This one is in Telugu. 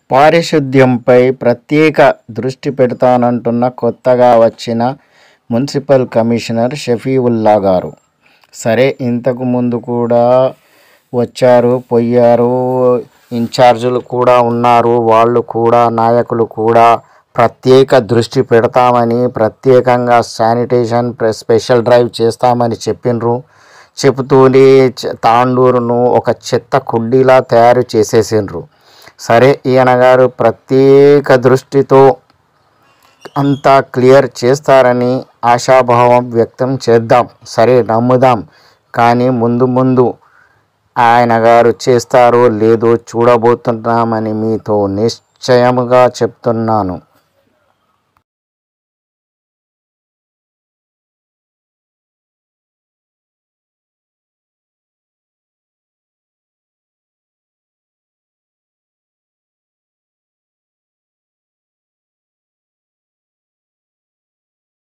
పారిశుద్ధ్యంపై ప్రత్యేక దృష్టి పెడతానంటున్న కొత్తగా వచ్చిన మున్సిపల్ కమిషనర్ షఫీవుల్లా గారు సరే ఇంతకు ముందు కూడా వచ్చారు పోయారు ఇన్ఛార్జీలు కూడా ఉన్నారు వాళ్ళు కూడా నాయకులు కూడా ప్రత్యేక దృష్టి పెడతామని ప్రత్యేకంగా శానిటేషన్ ప్ర- స్పెషల్ డ్రైవ్ చేస్తామని చెప్పినరు చెబుతూనే చ- తాండూరును ఒక చెత్త కుండీలా తయారు చేసేసిండ్రు సరే ఈయన గారు ప్రత్యేక దృష్టితో అంతా క్లియర్ చేస్తారని ఆశాభావం వ్యక్తం చేద్దాం సరే నమ్ముదాం కానీ ముందు ముందు ఆయన గారు చేస్తారో లేదో చూడబోతున్నామని మీతో నిశ్చయముగా చెప్తున్నాను